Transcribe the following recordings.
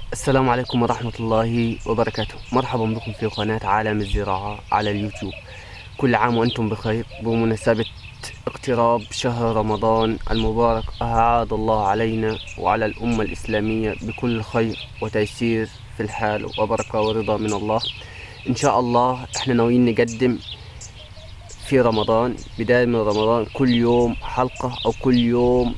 السلام عليكم ورحمة الله وبركاته مرحبا بكم في قناة عالم الزراعة على اليوتيوب كل عام وأنتم بخير بمناسبة اقتراب شهر رمضان المبارك أعاد الله علينا وعلى الأمة الإسلامية بكل خير وتيسير في الحال وبركة ورضا من الله إن شاء الله إحنا ناويين نقدم في رمضان بداية من رمضان كل يوم حلقة أو كل يوم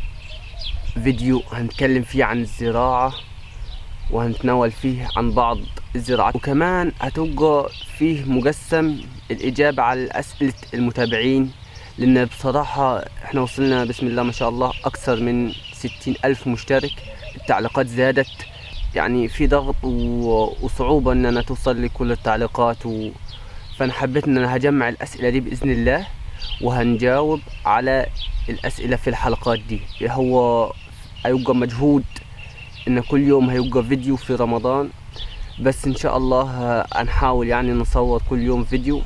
فيديو هنتكلم فيه عن الزراعة وهنتناول فيه عن بعض الزراعات وكمان هتبقى فيه مقسم الإجابة على أسئلة المتابعين لأن بصراحة احنا وصلنا بسم الله ما شاء الله أكثر من ستين ألف مشترك التعليقات زادت يعني في ضغط و- وصعوبة إن أنا توصل لي كل التعليقات و... فأنا حبيت إن أنا هجمع الأسئلة دي بإذن الله وهنجاوب على الأسئلة في الحلقات دي هو هيبقى مجهود ان كل يوم هيبقى فيديو في رمضان بس ان شاء الله ه- هنحاول يعني نصور كل يوم فيديو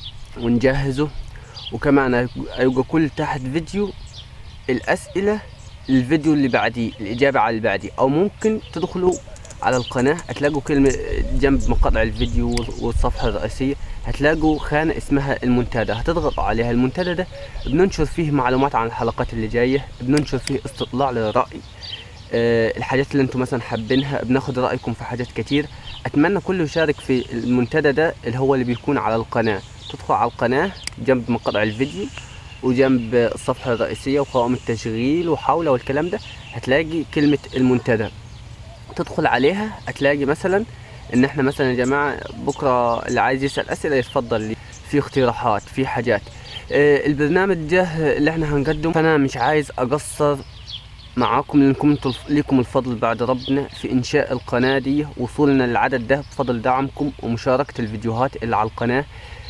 ونجهزه وكمان هيبقى- هيبقى كل تحت فيديو الاسئله الفيديو اللي بعديه الاجابه على اللي بعديه او ممكن تدخلوا على القناه هتلاقوا كلمه جنب مقاطع الفيديو والصفحه الرئيسيه هتلاقوا خانه اسمها المنتدى هتضغطوا عليها المنتدى ده بننشر فيه معلومات عن الحلقات اللي جايه بننشر فيه استطلاع للراي آه، الحاجات اللي انتم مثلا حابينها بناخد رايكم في حاجات كتير اتمنى كله يشارك في المنتدى ده اللي هو اللي بيكون على القناه تدخل على القناه جنب مقاطع الفيديو وجنب الصفحه الرئيسيه وقوائم التشغيل وحوله والكلام ده هتلاقي كلمه المنتدى تدخل عليها هتلاقي مثلا ان احنا مثلا يا جماعه بكره اللي عايز يسال اسئله يتفضل لي في اقتراحات في حاجات آه، البرنامج ده اللي احنا هنقدم فانا مش عايز اقصر معاكم لانكم انتوا ليكم الفضل بعد ربنا في انشاء القناه دي وصولنا للعدد ده بفضل دعمكم ومشاركه الفيديوهات اللي على القناه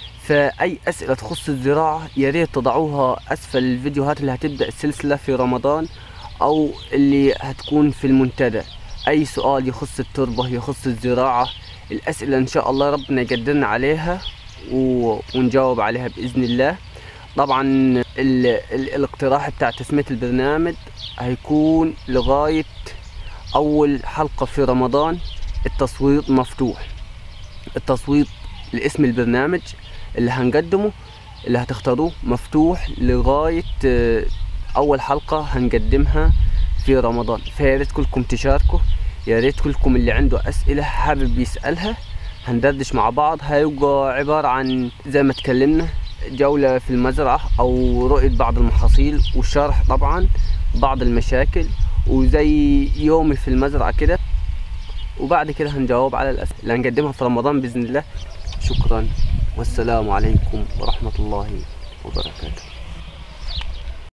فاي اسئله تخص الزراعه يا ريت تضعوها اسفل الفيديوهات اللي هتبدا السلسله في رمضان او اللي هتكون في المنتدى اي سؤال يخص التربه يخص الزراعه الاسئله ان شاء الله ربنا يقدرنا عليها و... ونجاوب عليها باذن الله طبعا ال... ال... الاقتراح بتاع تسميه البرنامج هيكون لغاية أول حلقة في رمضان التصويت مفتوح التصويت لاسم البرنامج اللي هنقدمه اللي هتختاروه مفتوح لغاية آه، أول حلقة هنقدمها في رمضان فيا ريت كلكم تشاركوا يا ريت كلكم اللي عنده أسئلة حابب يسألها هندردش مع بعض هيبقى عبارة عن زي ما اتكلمنا جولة في المزرعة أو رؤية بعض المحاصيل والشرح طبعا بعض المشاكل وزي يومي في المزرعة كده وبعد كده هنجاوب على الأسئلة اللي هنقدمها في رمضان بإذن الله شكرا والسلام عليكم ورحمة الله وبركاته